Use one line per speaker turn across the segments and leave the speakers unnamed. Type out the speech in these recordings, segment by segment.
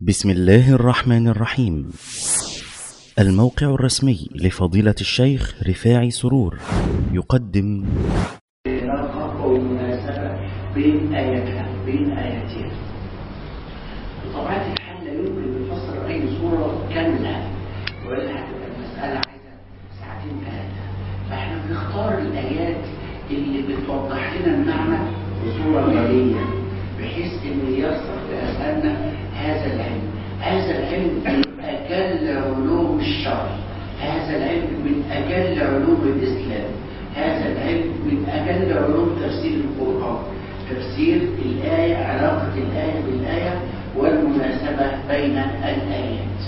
بسم الله الرحمن الرحيم الموقع الرسمي لفضيلة الشيخ رفاعي سرور يقدم
علاقة أو مناسبة بين آياتها بين آياتين بطبيعة الحال لا يمكن أن نفسر أي صورة كاملة وإلا هتبقى المسألة عايزة ساعتين ثلاثة فإحنا بنختار الآيات اللي بتوضح لنا المعنى بصورة مالية بحيث إن يصل لأسألنا هذا العلم هذا العلم من أجل علوم الشرع هذا العلم من أجل علوم الإسلام هذا العلم من أجل علوم تفسير القرآن تفسير الآية علاقة الآية بالآية والمناسبة بين الآيات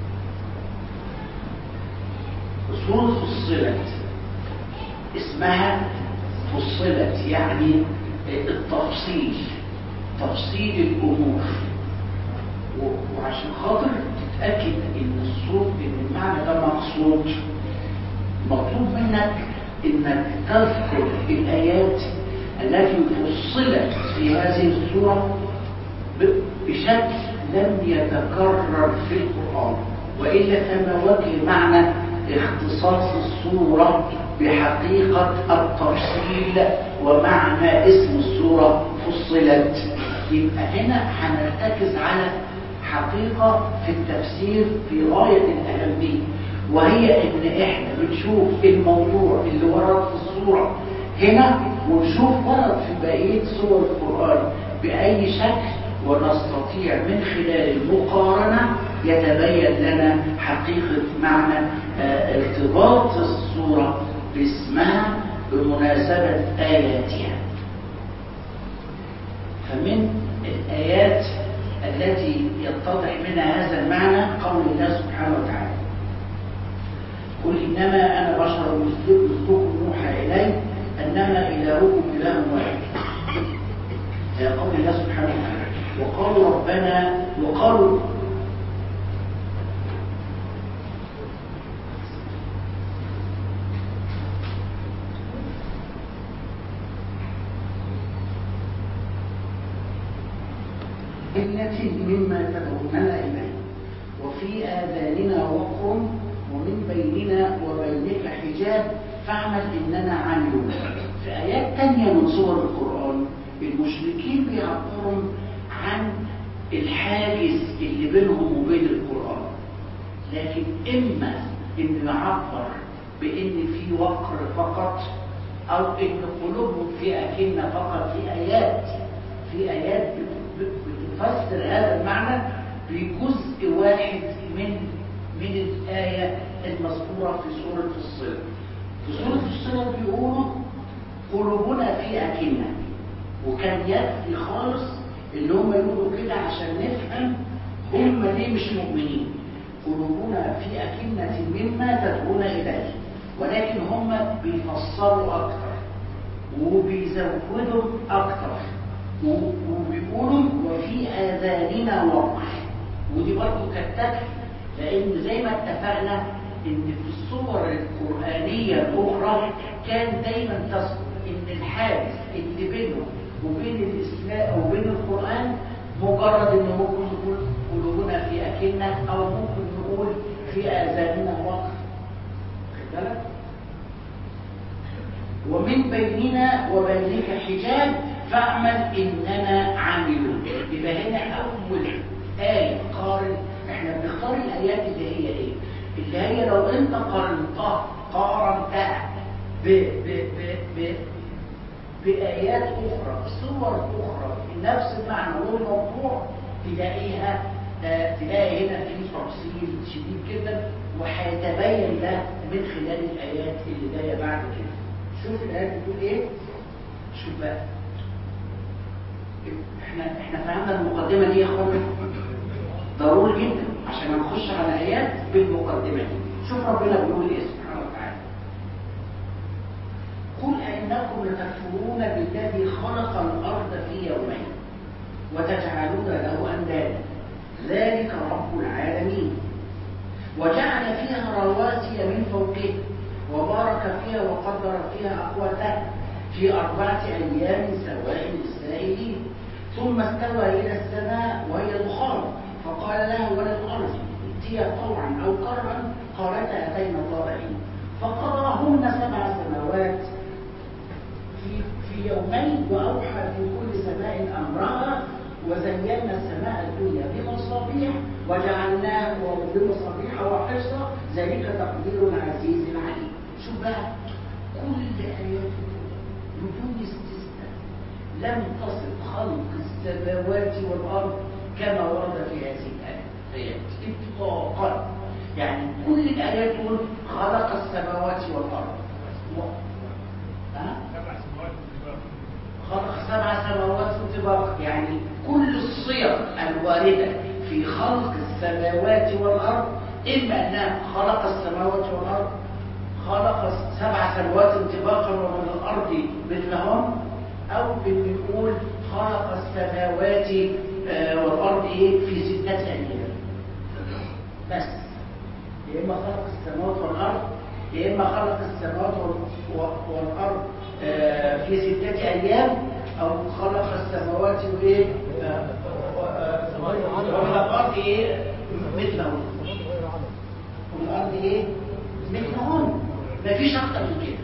سورة فصلت اسمها فصلت يعني التفصيل تفصيل الأمور وعشان خاطر تتأكد ان الصوت ان المعنى ده مقصود مطلوب منك انك تذكر الايات التي فصلت في هذه السورة بشكل لم يتكرر في القرآن وإلا فما وجه معنى اختصاص السورة بحقيقة التفصيل ومعنى اسم السورة فصلت يبقى هنا هنرتكز على حقيقة في التفسير في غاية الأهمية وهي ان احنا بنشوف الموضوع اللي ورد في الصورة هنا ونشوف ورد في بقية سور القرآن بأي شكل ونستطيع من خلال المقارنة يتبين لنا حقيقة معنى ارتباط الصورة باسمها بمناسبة آياتها فمن الآيات التي يتضح منها هذا المعنى قول الله سبحانه وتعالى قل إنما أنا بشر مثلكم يوحى إلي أنما إلهكم إله واحد قول الله سبحانه وتعالى وقالوا ربنا وقالوا التي مما تدعوننا إليه وفي آذاننا وقر ومن بيننا وبينك حجاب فاعمل إننا عاملون في آيات تانية من سور القرآن المشركين بيعبروا عن الحاجز اللي بينهم وبين القرآن لكن إما إنه يعبر بإن في وقر فقط أو إن قلوبهم في أكنة فقط في آيات في آيات بتفسر هذا المعنى بجزء واحد من من الآية المذكورة في سورة الصلة في سورة الصلة بيقولوا قلوبنا في أكنة وكان يكفي خالص اللي هم يقولوا كده عشان نفهم هم ليه مش مؤمنين قلوبنا في أكنة مما تدعون إليه ولكن هم بيفسروا أكتر وبيزودوا أكتر وبيقولوا وفي آذاننا وقع ودي برضه كانت تكفي لأن زي ما اتفقنا إن في الصور القرآنية الأخرى كان دايما تذكر إن الحادث اللي بينهم وبين الإسلام وبين القرآن مجرد إن ممكن نقول قلوبنا في أكنة أو ممكن نقول في آذاننا وقع خد بالك؟ ومن بيننا وبينك حجاب فاعمل اننا عاملون يبقى هنا اول ايه قارن احنا بنختار الايات اللي هي ايه اللي هي لو انت قارنتها قارنتها ب ب ب ب بايات اخرى بصور اخرى نفس المعنى والموضوع تلاقيها آه تلاقي هنا في تفصيل شديد جدا وهيتبين ده من خلال الايات اللي جايه بعد كده شوف الايات بتقول ايه شوف بقى احنا احنا فهمنا المقدمه دي يا اخوانا ضروري جدا عشان نخش على ايات بالمقدمه دي شوف ربنا بيقول ايه سبحانه وتعالى قل انكم لتكفرون بالذي خلق الارض في يومين وتجعلون له اندادا ذلك رب العالمين وجعل فيها رواسي من فوقها وبارك فيها وقدر فيها اقواتها في اربعه ايام سواء للسائلين ثم استوى إلى السماء وهي دخان فقال لها وللأرض ائتيا طوعا أو كرها قالتا أتينا طائعين فقضاهن سبع سماوات في في يومين وأوحى في كل سماء أمرها وزينا السماء الدنيا بمصابيح وجعلناها بمصابيح وحفظا ذلك تقدير العزيز العليم شوف بقى كل آيات بدون استثناء لم تصف خلق السماوات والأرض كما ورد في هذه الآيات إطلاقا يعني كل الآيات تقول خلق السماوات والأرض و... ها؟ خلق سبع سماوات طباق يعني كل الصيغ الواردة في خلق السماوات والأرض إما أنها خلق السماوات والأرض خلق سبع سماوات طباقا ومن الأرض مثلهم أو بنقول خلق السماوات آه، والأرض إيه في ستة أيام بس يا إما خلق السماوات والأرض يا إما خلق السماوات وال- والأرض آه، في ستة أيام أو خلق السماوات وإيه آه، و- آه، ومن الأرض إيه مثلهم ومن الأرض إيه مثلهم مفيش أكتر من كده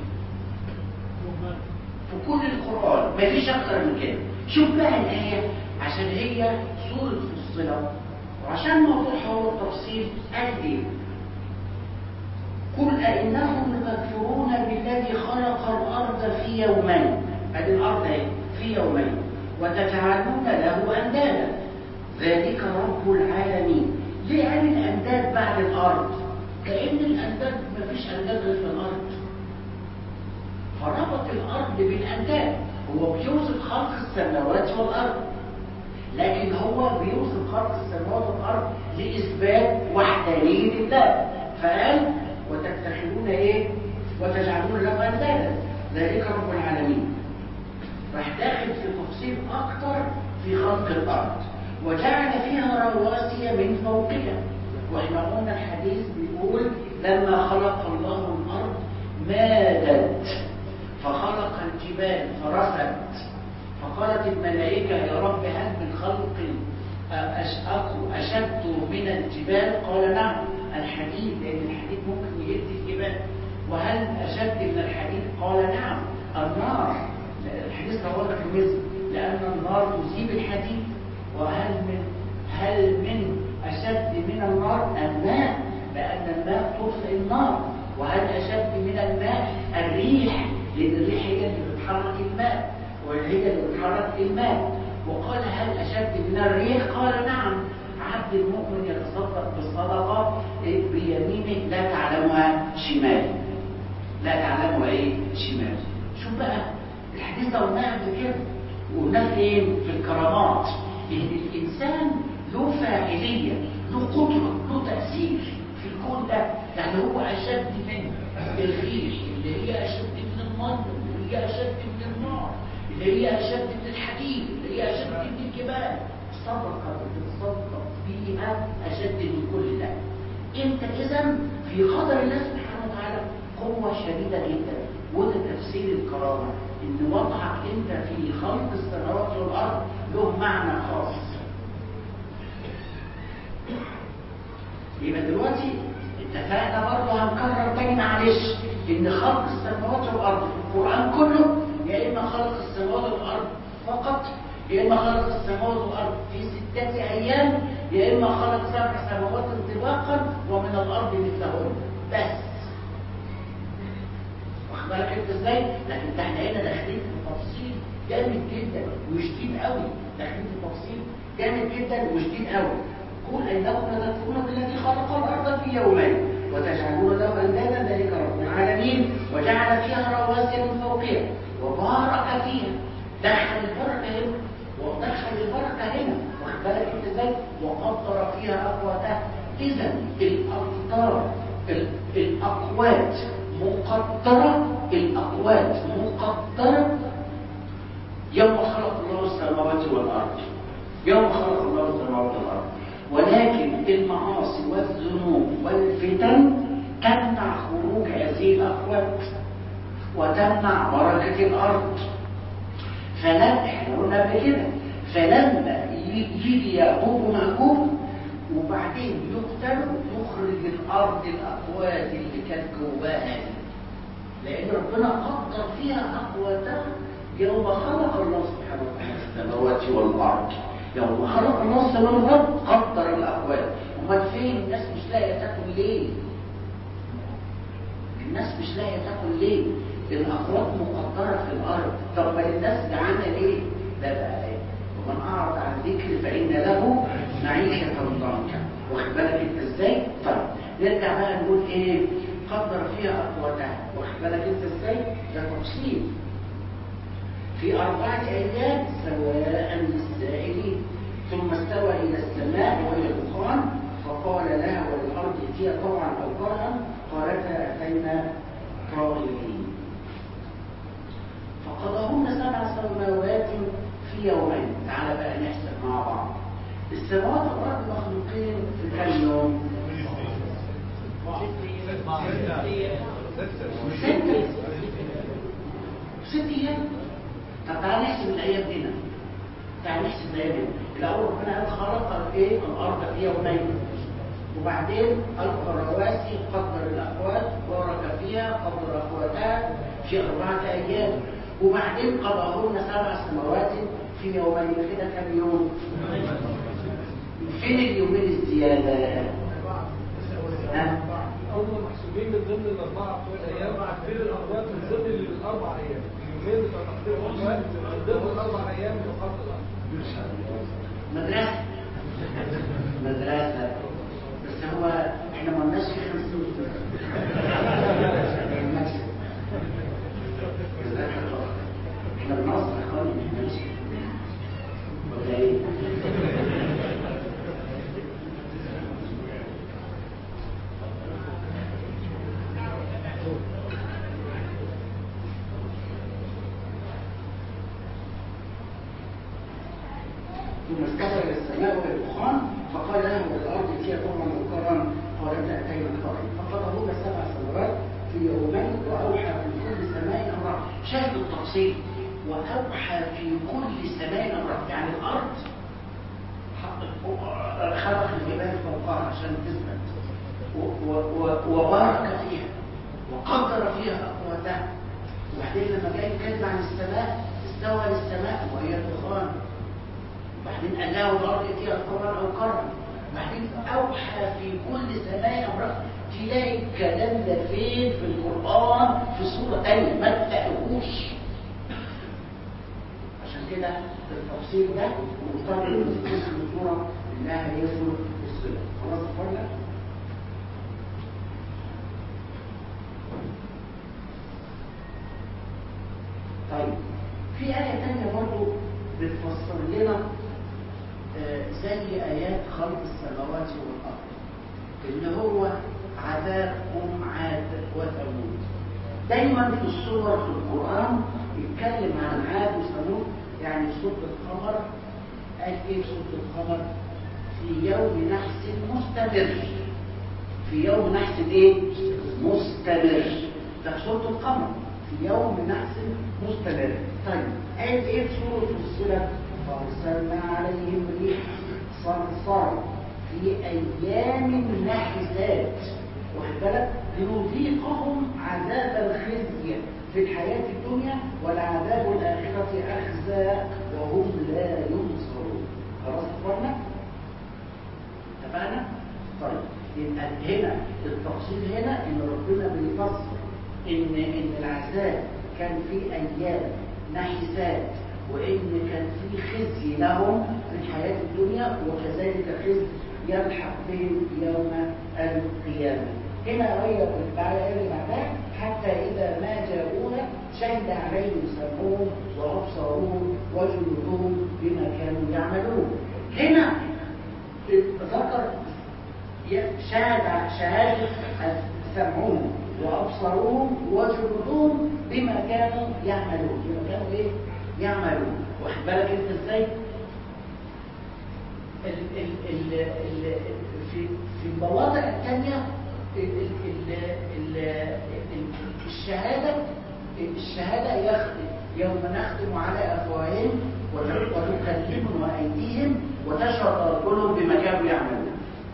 في كل القرآن مفيش أكتر من كده شوف بقى الآية عشان هي سورة فصلة وعشان موضوعها هو التفصيل قال إيه قل أئنكم لتكفرون بالذي خلق الأرض في يومين هذه الأرض اهي في يومين وتجعلون له أندادا ذلك رب العالمين ليه قال الأنداد بعد الأرض؟ لأن الأنداد مفيش أنداد غير في الأرض فربط الأرض بالأنداد هو بيوصف خلق السماوات والأرض لكن هو بيوصف خلق السماوات والأرض لإثبات وحدانية الله فقال وتتخذون إيه؟ وتجعلون له أندادا ذلك رب العالمين راح داخل في تفصيل أكتر في خلق الأرض وجعل فيها رواسي من فوقها واحنا قلنا الحديث بيقول لما خلق الله الأرض مادت فخلق الجبال فرست فقالت الملائكة يا رب هل من خلق أشأك أشد من الجبال قال نعم الحديد لأن الحديد ممكن يهد الجبال وهل أشد من الحديد قال نعم النار الحديث رواه الترمذي لأن النار تذيب الحديد وهل من هل من أشد من النار الماء لأن الماء تطفئ النار وهل أشد من الماء الريح لأن الريح هي اللي بتحرك الماء وهي اللي بتحرك الماء وقال هل أشد من الريح قال نعم عبد المؤمن يتصدق بالصدقة بيمينه لا تعلمها شماله لا تعلمها ايه شماله شوف بقى الحديث ده قلناه قبل كده وقلناه فين في الكرامات ان الانسان له فاعليه له قدره له تاثير في الكون ده يعني هو اشد من الريح اللي هي اشد من الميه اللي هي اشد من النار اللي هي اشد من الحديد اللي هي اشد من الجبال صدقه بتتصدق بيها اشد من كل ده انت اذا في قدر الله سبحانه وتعالى قوه شديده جدا وده تفسير الكرامه ان وضعك انت في خلق السماوات والارض له معنى خاص يبقى دلوقتي اتفقنا برضه هنكرر تاني معلش ان خلق السماوات والارض في القران كله يا اما خلق السماوات والارض فقط يا اما خلق السماوات والارض في سته ايام يا اما خلق سبع سماوات طباقا ومن الارض مثلهن بس واخد بالك انت ازاي لكن ده احنا هنا داخلين في تفصيل جامد جدا وشديد قوي داخلين في تفصيل جامد جدا وشديد قوي قل انكم لتكفرون بالذي خلق الارض في يومين وتجعلون له اندادا ذلك رب العالمين وجعل فيها رواسي من فوقها وبارك فيها دخل البركه هنا ودخل البركه هنا واخد بالك انت ازاي وقدر فيها اقواتها اذا الاقطار ال- الاقوات مقدره الاقوات مقدره يوم خلق الله السماوات والارض يوم خلق الله السماوات والارض ولكن المعاصي والذنوب والفتن تمنع خروج هذه الاقوات وتمنع بركه الارض فلم احنا قلنا قبل كده فلما ي- يجي يعقوب ومعقوب وبعدين يقتلوا يخرج الارض الاقوات اللي كانت جواها دي. لان ربنا قدر فيها اقواتها يوم خلق الله سبحانه وتعالى السماوات والارض يوم خلق الله السماوات والارض قدر الاقوات امال فين الناس مش لاقيه تاكل ليه الناس مش لاقيه تاكل ليه الاقوات مقدره في الارض طب ما الناس جعانه ليه ده بقى ايه ومن اعرض عن ذكري فان له معيشه ضنكا واخد بالك انت ازاي طيب نرجع بقى نقول ايه قدر فيها اقواتها واخد بالك انت ازاي ده تفصيل في أربعة أيام سواء للسائلين ثم استوى إلى السماء وهي دخان فقال لها وللأرض ائتيا طوعا أو كرها قالتا أتينا طائعين فقضاهن سبع سماوات في يومين تعال بقى نحسب مع بعض السماوات والأرض مخلوقين في كم يوم؟ ستة ست أيام طب تعالى نحسب الايام هنا تعالى نحسب الايام هنا الاول ربنا قال خلق ايه الارض في يومين وبعدين القى الرواسي قدر الاقوات بارك فيها قدر اقواتها في اربعه ايام وبعدين قضاهن سبع سماوات في يومين كده كام يوم فين اليومين الزياده ها
هم محسوبين من ضمن الاربعه بتوع الايام فين الاقوات من ضمن الاربع ايام اليومين بتوع تقدير الاقوات من ضمن الاربع ايام بتوع خلق الارض
مدرسة مدرسة بس هو احنا ما قلناش في 50 احنا بنصر اخواني مش ماشي ولا ايه؟ ثم استوى الى السماء وهي دخان فقال له والارض ائتيا طوعا وكرا قالت اتينا طائعين فقضاهن سبع سماوات في يومين واوحى في كل سماء امرا شاهد التفصيل واوحى في كل سماء امرا يعني الارض حط- خلق الجبال فوقها عشان تثبت و- و- و- وبارك فيها وقدر فيها اقواتها وبعدين لما جاي يتكلم عن السماء استوى للسماء وهي دخان وبعدين قال له الارض ائتيها قرا او كرا وبعدين اوحى في كل سماء امرأة تلاقي الكلام ده فين في القران في سوره ثانيه ما تلاقيهوش عشان كده التفصيل ده مرتبط باسم السوره انها هي سوره السلم خلاص اتفقنا طيب في آية تانية برضو بتفسر لنا آه، زي آيات خلق السماوات والأرض اللي هو عذاب أم عاد وثمود دايما في الصور في القرآن يتكلم عن عاد وثمود يعني سورة القمر قال ايه سورة القمر في يوم نحس مستمر في يوم نحس ايه مستمر ده سورة القمر في يوم نحس مستمر طيب قال ايه في سورة الصلة فارسلنا عليهم ريح صرصار في ايام نحسات واخد بالك لنذيقهم عذاب الخزي في الحياة الدنيا والعذاب الآخرة أخزى وهم لا ينصرون خلاص اتفقنا؟ اتفقنا؟ طيب يبقى هنا التفصيل هنا ان ربنا بيفسر ان ان العذاب كان في ايام نحسات وان كان في خزي لهم في الحياه الدنيا وكذلك خزي يلحق بهم يوم القيامه هنا غير بعد اللي بعدها حتى اذا ما جاءونا شهد عليهم سمعهم وابصارهم وجلودهم بما كانوا يعملون هنا ذكر شهد شهادة سمعهم وأبصرهم وجلودهم بما كانوا يعملون بما كانوا إيه؟ يعملون واخد بالك أنت إزاي؟ ال ال ال ال في في المواضع الثانية ال ال ال ال الشهادة الشهادة يختم يوم نختم على أفواههم وتكلمنا أيديهم وتشهد أرجلهم بما كانوا يعملون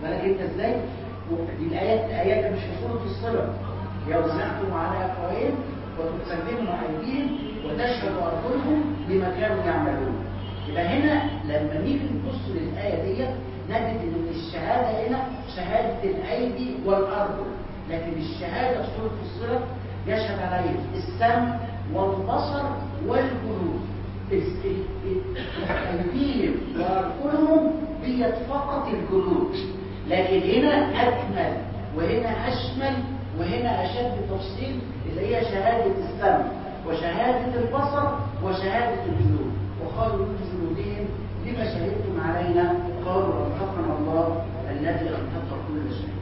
بالك انت ازاي دي الايات ايات مش في سوره الصله يوزعتم على افواههم وتسلموا ايديهم وتشهد ارجلهم بما كانوا يعملون يبقى هنا لما نيجي نبص للايه ديت نجد ان الشهاده هنا شهاده الايدي والارجل لكن الشهاده في سوره الصله يشهد عليه السمع والبصر والجلود ايديهم وارجلهم ديت فقط الجلود لكن هنا اكمل وهنا اشمل وهنا اشد تفصيل اللي هي شهاده السمع وشهاده البصر وشهاده الجلود وقالوا لجلودهم لما شهدتم علينا قالوا انطقنا الله الذي انطق كل شيء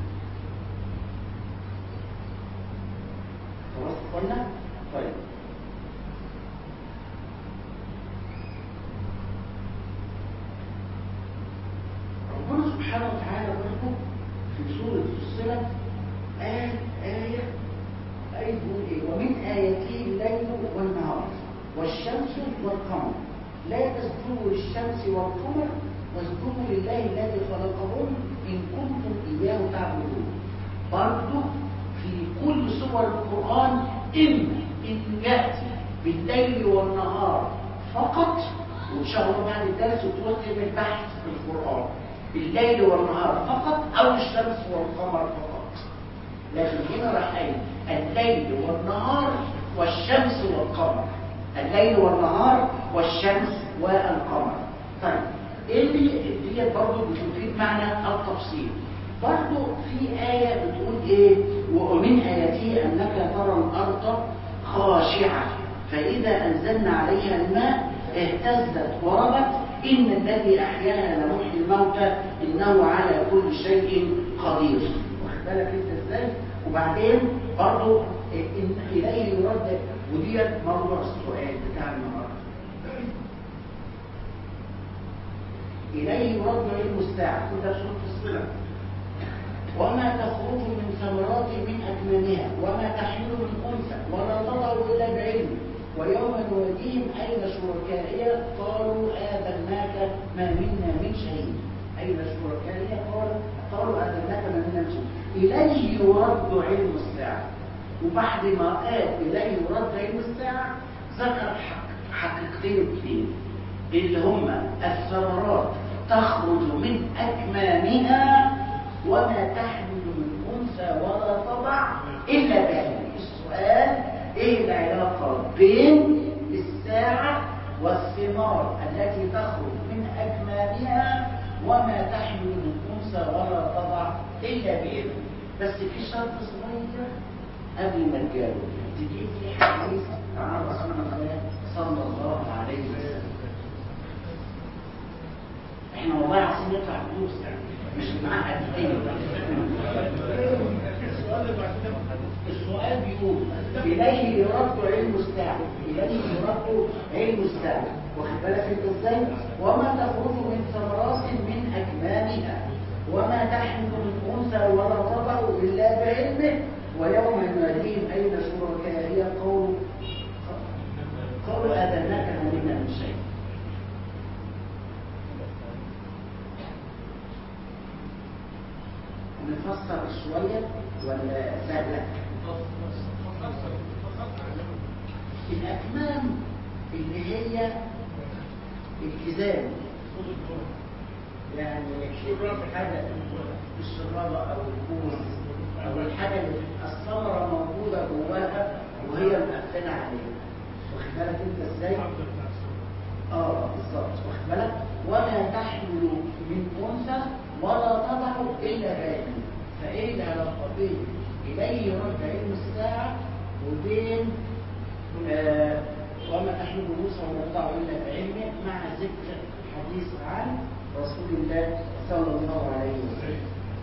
خلاص قلنا طيب ربنا سبحانه وتعالى برضه في سورة الصلة قال آية آية بيقول إيه ومن آياته الليل والنهار والشمس والقمر لا تسجدوا للشمس والقمر واسجدوا لله الذي خلقهم إن كنتم إياه تعبدون برضه في كل سور القرآن إما إن يأتي بالليل والنهار فقط وإن شاء الله بعد الدرس وتوصل البحث في القرآن بالليل والنهار فقط أو الشمس والقمر فقط لكن هنا راح قايل الليل والنهار والشمس والقمر الليل والنهار والشمس والقمر طيب ايه اللي ديت برضه بتفيد معنى التفصيل برضه في آية بتقول ايه ومن آياته أنك ترى الأرض خاشعة فإذا أنزلنا عليها الماء اهتزت وربت إن الذي أحياها لمحيي الموتى إنه على كل شيء قدير واخد بالك أنت إزاي وبعدين برضه إن إليه يرد وديت موضوع السؤال بتاع النهارده إليه يرد علم الساعة كده في سورة الصلة وما تخرج من ثمرات من أكمامها وما تحمل من أنثى ولا تضع إلا بعلم ويوم نوديهم أين شركائي قالوا آذناك ما منا من شيء أين شركائي قالوا قالوا آذناك ما منا من شيء إليه يرد علم الساعة وبعد ما قال إليه يرد علم الساعة ذكر حقيقتين اثنين اللي هما الثمرات تخرج من أكمامها وما تحمل من أنثى ولا تضع إلا بعلم السؤال إيه العلاقة بين الساعة والثمار التي تخرج من أكمامها وما تحمل من أنثى ولا تضع إلا بعلم بس في شرط صغير قبل ما نجاوب تجيب لي حديث عن رسول الله صلى الله عليه وسلم احنا والله عايزين نطلع فلوس مش معقد السؤال بيقول إليه يرد علم الساعة إليه يرد علم الساعة واخد بالك انت ازاي وما تخرج من ثمرات من أكمامها وما تحمل من أنثى ولا تضع إلا بعلمه ويوم يناديهم أين شركائي قالوا قالوا آذناك ما منا من شيء نفسر شوية ولا سهلة الأكمام اللي هي التزام يعني حاجة الشرابة أو الكوز أو الحاجة اللي الثمرة موجودة جواها وهي مقفلة عليها واخد بالك أنت إزاي؟ اه بالظبط واخد بالك ولا تحمل من أنثى ولا تضع إلا بعلم فإيه العلاقة بين إليه يرد علم الساعة وبين آه وما تحمل موسى ولا تضع إلا بعلمه مع ذكر حديث عن رسول الله صلى الله عليه وسلم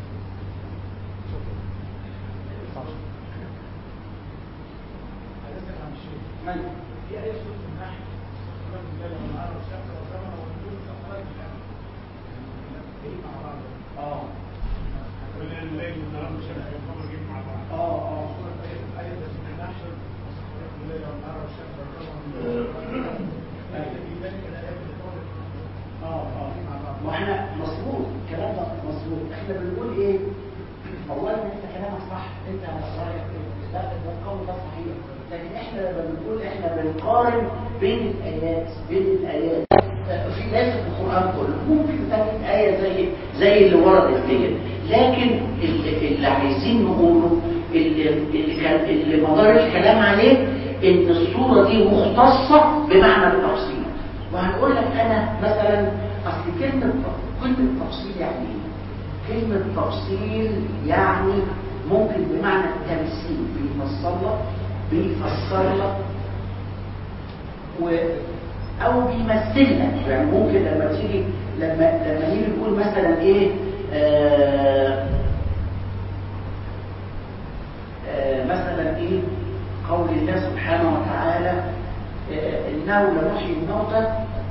من؟
في آية سورة النحل سورة الليل والنهار والشمس والقمر والنجوم مسخرات بالأمر إيه مع بعض
اه
الليل والنهار والشمس والقمر جايين مع بعض
اه اه
سورة آية آية سورة النحل مسخرات الليل والنهار والشمس والقمر والنجوم في ذلك الآيات اللي قالت
اه اه واحنا مظبوط الكلام ده مظبوط احنا بنقول ايه اولا انت كلامك صح انت رايك إيه؟ لا ده القول ده صحيح لكن احنا لما بنقول احنا بنقارن بين الايات بين الايات في ليس في القران كله ممكن تجد ايه زي زي اللي وردت ديت لكن اللي, اللي عايزين نقوله اللي, اللي كان اللي مدار الكلام عليه ان الصوره دي مختصه بمعنى التفصيل وهنقول لك انا مثلا اصل كلمه كلمه تفصيل يعني ايه كلمة تفصيل يعني ممكن بمعنى التمثيل بيفصل لك بيفسر لك و او بيمثل لك يعني ممكن لما تيجي لما لما نيجي نقول مثلا ايه آه آه مثلا ايه قول الله سبحانه وتعالى آه انه لمحيي الموتى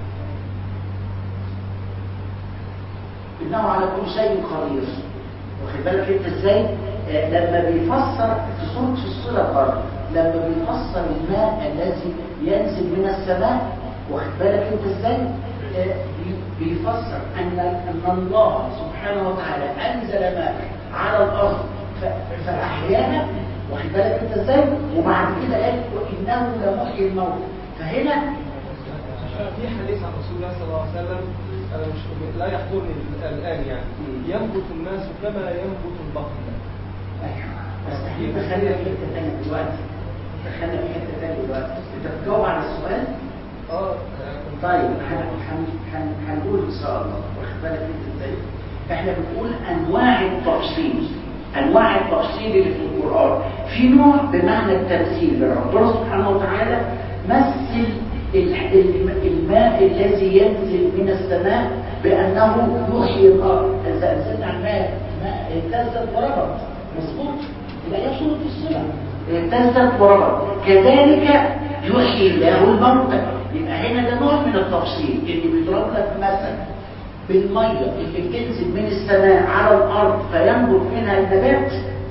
انه على كل شيء قدير واخد بالك انت ازاي آه لما بيفسر في سوره في الصله برضه لما بيفسر الماء الذي ينزل من السماء واخد بالك انت ازاي آه بيفسر ان ان الله سبحانه وتعالى انزل ماء على الارض فاحيانا واخد بالك انت ازاي وبعد كده قال وانه لمحيي الموت فهنا
في حديث عن رسول الله صلى الله عليه وسلم انا مش لا يحضرني الان يعني ينبت الناس كما ينبت البقر
ايوه بس احنا دخلنا في حته ثانيه دلوقتي دخلنا في حته ثانيه دلوقتي انت بتجاوب على السؤال
اه
طيب هنقول ان شاء الله واخد بالك انت ازاي احنا بنقول انواع التفصيل انواع التفصيل اللي في القران في نوع بمعنى التمثيل ربنا سبحانه وتعالى مثل الماء الذي ينزل من السماء بأنه يحيي الأرض إذا أنزلنا الماء ماء اهتزت وربط مظبوط يبقى هي صورة الصلة اهتزت وربط كذلك يحيي الله الموتى يبقى هنا ده نوع من التفصيل اللي بيضرب لك مثلا بالمية اللي بتنزل من السماء على الأرض فينبت منها النبات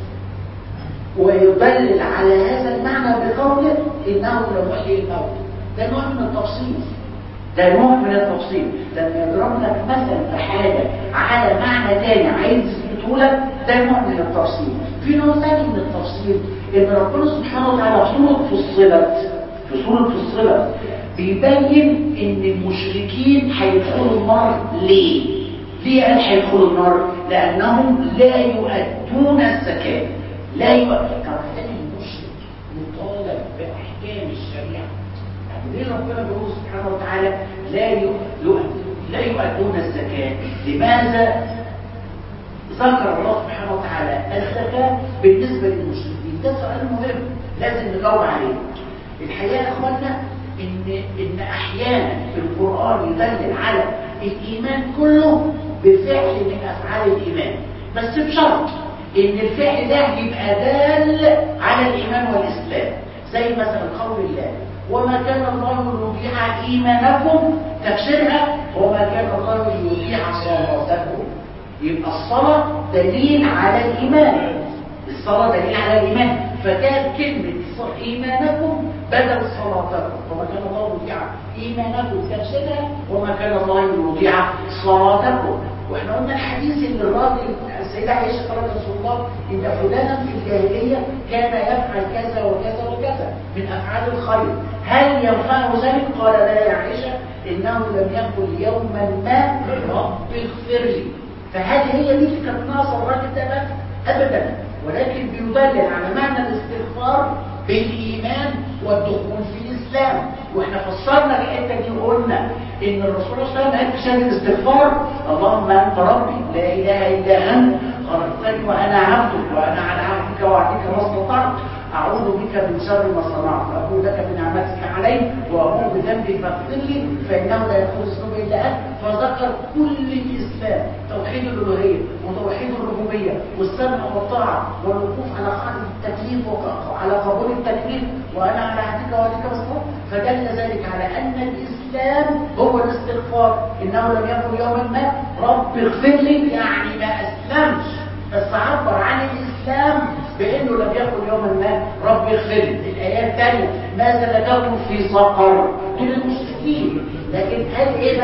ويدلل على هذا المعنى بقوله إنه لمحيي الموت ده نوع من التفصيل ده نوع من التفصيل لما يضرب لك مثلا في حاجة على معنى تاني عايز يثبته لك ده نوع من التفصيل في نوع ثاني من التفصيل ان ربنا سبحانه وتعالى في سورة فصلت في سورة فصلت بيبين ان المشركين هيدخلوا النار ليه؟ ليه قال هيدخلوا النار؟ لانهم لا يؤدون الزكاة لا يؤدون طب هل المشرك مطالب باحكام الشريعه ليه ربنا بيقول سبحانه وتعالى لا لا يؤدون الزكاة لماذا ذكر الله سبحانه وتعالى الزكاة بالنسبة للمشركين ده سؤال مهم لازم نجاوب عليه الحقيقة يا اخوانا ان ان احيانا في القرآن يدلل على الايمان كله بفعل من افعال الايمان بس بشرط ان الفعل ده يبقى دال على الايمان والاسلام زي مثلا قول الله وما كان الله ليضيع ايمانكم تفسيرها وما كان الله ليضيع صلاتكم يبقى الصلاه دليل على الايمان الصلاه دليل على الايمان فكان كلمه ايمانكم بدل صلاتكم وما كان الله ليضيع ايمانكم تفسيرها وما كان الله ليضيع صلاتكم واحنا قلنا الحديث اللي الراجل السيدة عائشة قالت رسول الله إن فلانا في الجاهلية كان يفعل كذا وكذا وكذا من أفعال الخير هل ينفعه ذلك؟ قال لا يا عائشة إنه لم يقل يوما ما رب اغفر لي فهل هي دي اللي كانت ناقصة الراجل ده بس؟ أبدا ولكن بيدلل على معنى الاستغفار بالإيمان والدخول في الإسلام واحنا فسرنا الحته دي وقلنا ان الرسول صلى الله عليه وسلم قال في شان الاستغفار اللهم انت ربي لا اله الا انت خلقتني وانا عبدك وانا على عهدك وعهدك ما استطعت اعوذ بك من شر ما صنعت وابوء لك بنعمتك علي وابوء بذنبي فاغفر لي فانه لا يغفر الذنوب الا انت فذكر كل الاسلام توحيد الالوهيه وتوحيد الربوبيه والسمع والطاعه والوقوف على قاعده التكليف وعلى قبول التكليف وانا على عهدك وعهدك ما استطعت فدل ذلك على ان الاسلام هو الاستغفار انه لم يكن يوما ما رب اغفر لي يعني ما اسلمش بس عبر عن الاسلام بانه لم يكن يوما ما رب اغفر لي الايات الثانيه ما سلككم في سقر دول المشركين لكن قال ايه بقى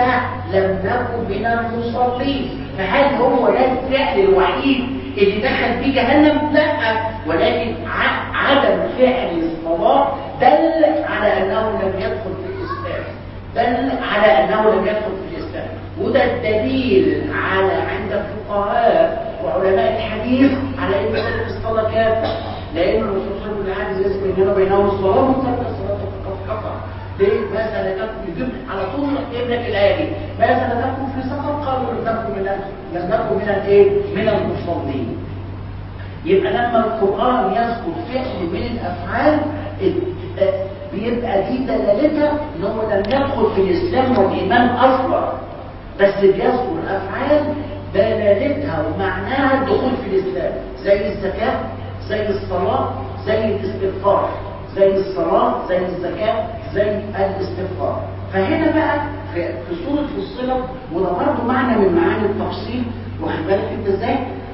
لم نكن من المصلين فهل هو ده الفعل الوحيد اللي دخل بيه جهنم لا ولكن ع- عدم فعل الصلاة دل على أنه لم يدخل في الإسلام دل على أنه لم يدخل في الإسلام وده الدليل على عند الفقهاء وعلماء الحديث على أن ترك الصلاة كافر لأن الرسول صلى الله عليه وسلم لازم بيننا وبينهم الصلاة ومن ترك الصلاة فقد كفر ليه؟ ما سلككم يجيب على طول يجيب لك الآية دي ما سلككم في سقر قالوا لم نكن من ال- لم نكن من الايه؟ من المصلين يبقى لما القرآن يذكر فعل من الأفعال ات- اه بيبقى دي دلالتها ان هو لم يدخل في الإسلام والإيمان أصلا بس بيذكر أفعال دلالتها ومعناها الدخول في الإسلام زي الزكاة زي الصلاة زي الاستغفار زي الصلاة زي الزكاة زي الاستغفار فهنا بقى في, في سورة فصلت وده برضه معنى من معاني التفصيل واخد بالك انت ازاي؟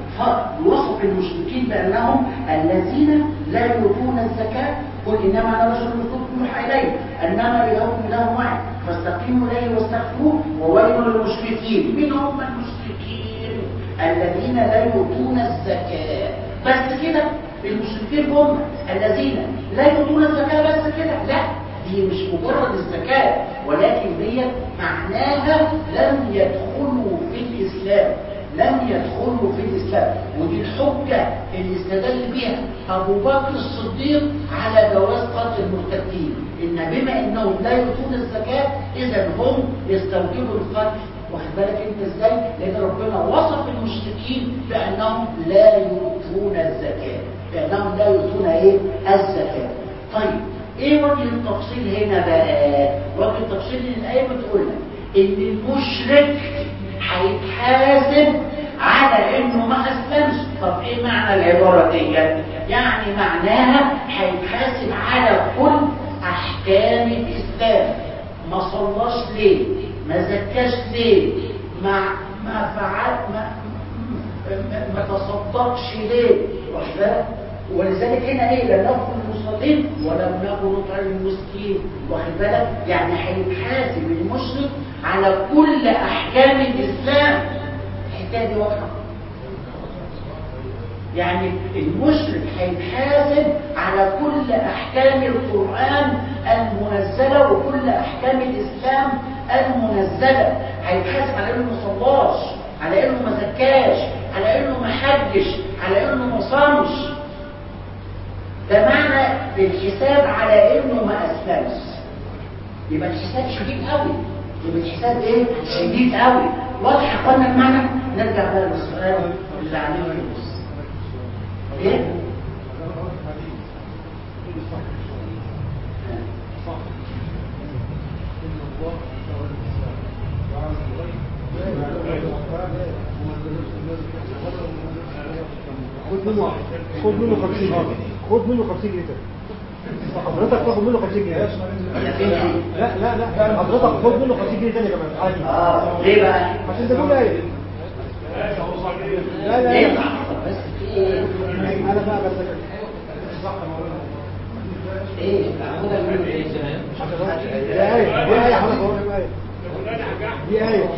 فوصف المشركين بانهم الذين لا يؤتون الزكاه قل انما انا بشر مثلكم يوحى الي انما الهكم اله واحد فاستقيموا اليه واستغفروه وويل للمشركين من هم المشركين الذين لا يؤتون الزكاه بس كده المشركين هم الذين لا يؤتون الزكاه بس كده لا دي مش مجرد الزكاه ولكن دي معناها لم يدخلوا في الاسلام لم يدخلوا في الإسلام ودي الحجة اللي استدل بها أبو بكر الصديق على جواز قتل المرتدين إن بما إنهم لا يؤتون الزكاة إذا هم يستوجبوا القتل واخد بالك أنت إزاي؟ لأن ربنا وصف المشركين بأنهم لا يؤتون الزكاة بأنهم لا يؤتون إيه؟ الزكاة طيب إيه وجه التفصيل هنا بقى؟ وجه التفصيل إن الآية بتقول لك إن المشرك هيتحاسب على انه ما اسلمش طب ايه معنى العباره دي يعني معناها هيتحاسب على كل احكام الاسلام ما صلاش ليه ما زكاش ليه ما ما فعل ما ما, ما تصدقش ليه واخد بالك؟ ولذلك هنا ايه لم نكن المصلين ولم نكن نطعم المسكين واخد بالك يعني هيتحاسب المشرك على كل احكام الاسلام الحكايه دي واضحه يعني المشرك هيتحاسب على كل احكام القران المنزله وكل احكام الاسلام المنزله هيتحاسب على انه ما صلاش على انه ما زكاش على انه ما حجش على انه ما صامش ده معنى الحساب على انه ما اسلمش يبقى الحساب شديد قوي يبقى الحساب ايه شديد قوي واضح يا اخوانا المعنى نرجع بقى للسؤال اللي عليه في النص ايه
خد منه خد منه 50 جنيه خد منه 50 جنيه حضرتك تاخد منه 50 جنيه لا لا لا حضرتك خد منه 50 جنيه تاني كمان عادي
اه ليه بقى
عشان تقول ايه لا لا
ليه
لا
بقى بس ايه
انا بقى بس
ايه معموله من ايه
دي آية دي آية حضرتك بقول لك آية دي آية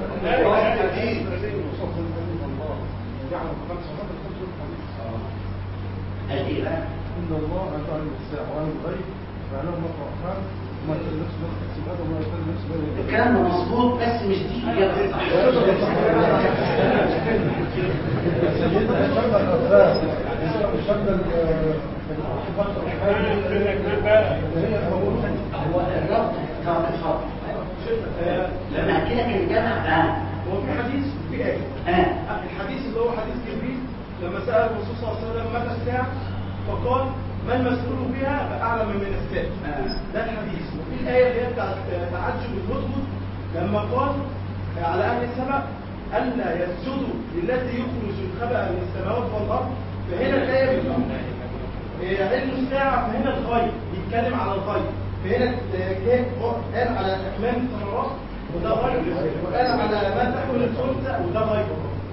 قال ايه بقى
إن الله أعلم الساعة وعلم الغيب فأعلم ما الرحمن وما يتلفش نفس السبات وما يتلفش نفس
الكلام ده مظبوط بس مش دي الاجابه الصح هو الربط كان خاطئ لما احكي لك الجامع اه
هو في حديث في آية
اه
الحديث اللي هو حديث جبريل لما سأل الرسول صلى الله عليه وسلم متى الساعة فقال ما المسؤول بها بأعلم من السائل
آه.
ده الحديث وفي الآية اللي هي بتاعت تعجب الهدهد لما قال على أهل السماء ألا يسجدوا للذي يخرج الخبأ من السماوات والأرض فهنا الآية بتقول إيه، علم الساعة فهنا الغيب بيتكلم على الغيب فهنا جه قال على إكمال الثمرات وده غيب وقال على ما تحمل الخلطة وده غيب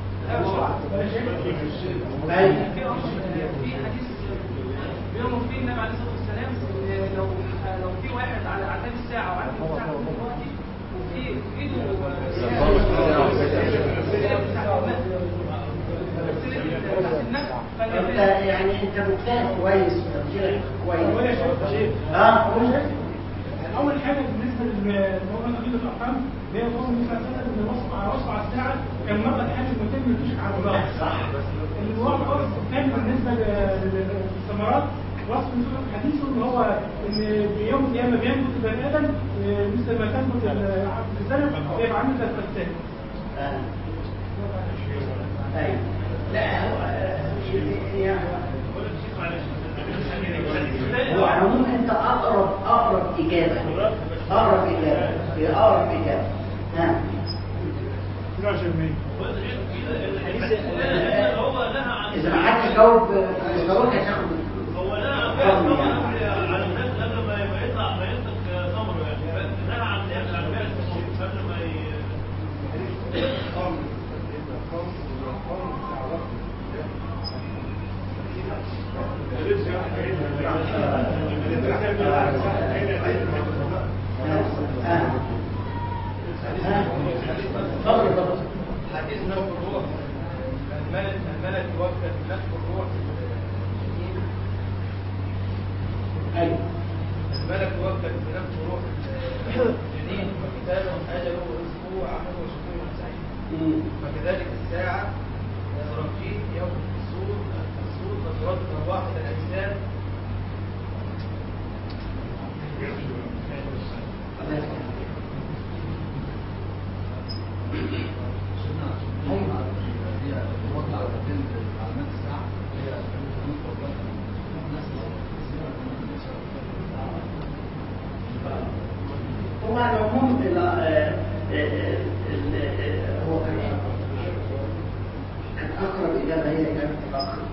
ايوه
في حديث بيؤمر فيه النبي عليه الصلاه والسلام إن لو لو في واحد على اعتاب الساعه وعارف الساعه في دلوقتي وفي في
انت يعني انت مجتهد كويس وتفكيرك
ولا
كويس
شيء
اه قول
اول حاجه بالنسبه للموضوع نقيض الارقام اللي هي قول النبي صلى الله عليه وسلم ان وصف على وصف على الساعه كان مره الحاج متم يشرك على الله
صح
الموضوع الخاص كان بالنسبه لل- للثمرات وصف نزول الحديث ان هو ان بيوم القيامه بينبت البني ادم آه، مثل ما تنبت العبد في الزرع ويبقى عامل زي الفساد
آه. ايوه لا هو يعني هو على العموم انت اقرب اقرب اجابه اقرب اجابه هي اقرب اجابه ها اذا ما حدش جاوب جاوب هتاخد
هو لا
حكم يعني.
على الناس قبل ما يبقى يطلع ما ينطق ثمره يعني نهى عن يعمل عن بيع الثمر قبل ما ي...
اتفضل اتفضل
حديث نفس الروح الملك الملك يوكل بنفس الروح
ايوه
الملك يوكل بنفس الروح جديد وكتابه اجله ورزقه وعمله وشكوه سعيد
مم.
وكذلك الساعة يضرب فيه يوم السور السور فترد أرواح الأجساد
هو على العموم ال- آه، آه، ال- آه، هو كان كان اقرب اجابه هي اجابه الاقرب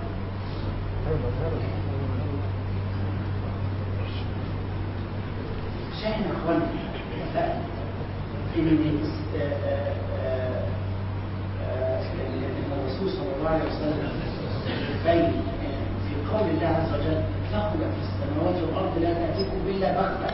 مش احنا اخوانا اتفقنا ان آه، آه، آه، آه، ان الرسول صلى الله عليه وسلم بين آه، في قول الله عز وجل ثقل في السماوات والارض لا تاتيكم الا بغته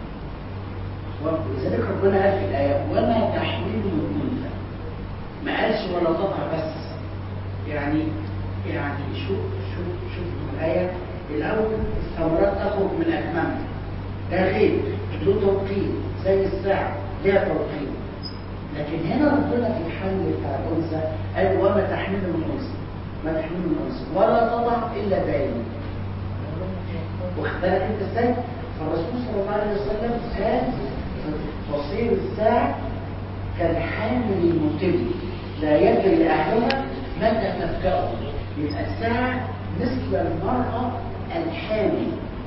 ولذلك ربنا قال في الآية وما تحمل من أنثى ما قالش ولا تضع بس يعني يعني شوف شوف شوف الآية الأول الثمرات تخرج من أكمامها ده غير له توقيت زي الساعة ليها توقيت لكن هنا ربنا في الحمل بتاع الأنثى قال وما تحمل من أنثى ما تحمل من أنثى ولا تضع إلا بعلم واخد بالك انت ازاي؟ فالرسول صلى الله عليه وسلم كان تصير الساعة كالحامل المتم لا يدري أهلها متى تفكأه يبقى الساعة مثل المرأة الحامل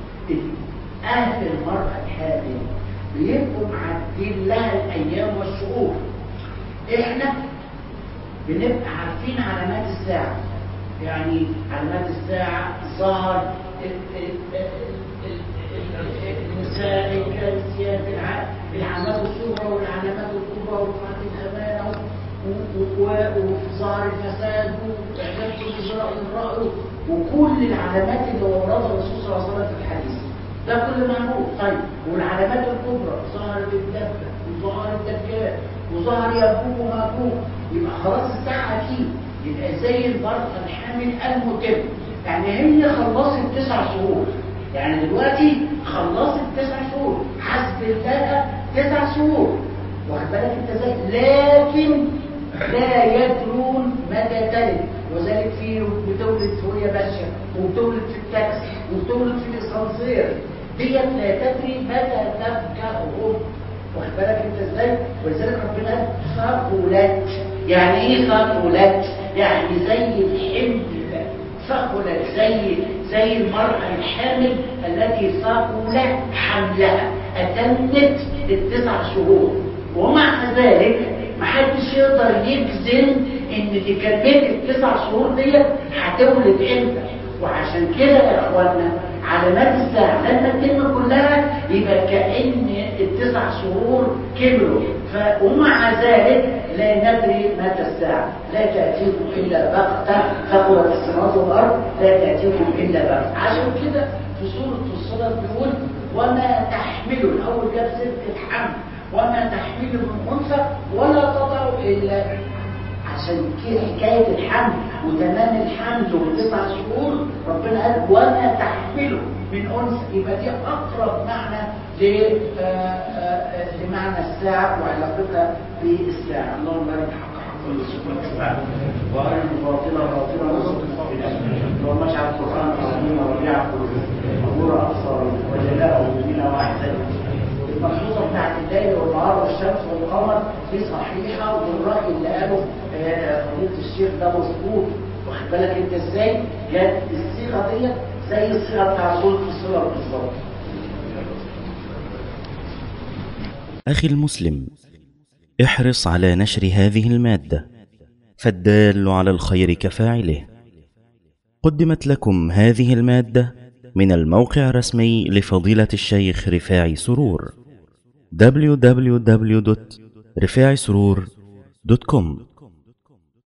أهل المرأة الحامل بيبقوا معدين لها الأيام والشهور إحنا بنبقى عارفين علامات الساعة يعني علامات الساعة ظهر ال- ال- ال- ال- ال- النساء الكارثيات الع- العلامات الصغرى والعلامات الكبرى ورفعت الأمانة و- و- و- وظهر الفساد وإعجاب كل رأي الرأي وكل العلامات اللي وردها الرسول صلى الله عليه وسلم في الحديث ده كل معروف طيب والعلامات الكبرى ظهر الدبة وظهر الدجال وظهر يأبوه ومأبوه يبقى خلاص الساعة أكيد يبقى زي المرأة الحامل المتم يعني هي خلصت تسع شهور يعني دلوقتي خلصت تسع شهور حسب الله تسع شهور واخد بالك انت ازاي لكن لا يدرون متى تلد وذلك في بتولد وهي ماشيه وبتولد في التاكسي وبتولد في الاسانسير ديت لا تدري متى تفكأهم واخد بالك انت ازاي ولذلك ربنا قال ثقلت يعني ايه ثقلت يعني زي الحمل ثقلت زي زي المرأة الحامل التي ثقل حملها أتمت التسع شهور ومع ذلك محدش يقدر يجزم ان اللي كملت التسع شهور ديت هتولد امتى وعشان كده يا اخوانا علامات الساعة لما تتم كلها يبقى كأن التسع شهور كملوا ف... ومع ذلك لا ندري متى الساعة لا تأتيكم إلا بغتة ثقلت السماوات والأرض لا تأتيكم إلا بغتة عشان كده في سورة الصلاة بيقول وما تحمله الأول جاب سيرة الحمل وما تحمل من انثى ولا تضع الا عشان كده حكايه الحمل وتمام الحمل والتسع شهور ربنا قال وما تحمله من انثى يبقى دي اقرب معنى ل آه، آه، آه، لمعنى الساعه وعلاقتها بالساعه اللهم بارك حق حق الساعه وارنا باطلا باطلا وارزقنا اللهم اجعل القران العظيم ربيع قلوبنا ونور ابصارنا وجلاء قلوبنا واحزاننا الملحوظه بتاعت الليل والنهار والشمس والقمر دي صحيحه والراي اللي قاله آه، فضيله الشيخ ده مظبوط واخد بالك انت ازاي؟ جت الصيغه ديت زي الصيغه بتاع سوره الصور بالظبط
أخي المسلم احرص على نشر هذه المادة فالدال على الخير كفاعله قدمت لكم هذه المادة من الموقع الرسمي لفضيلة الشيخ رفاعي سرور www.رفاعي سرور.com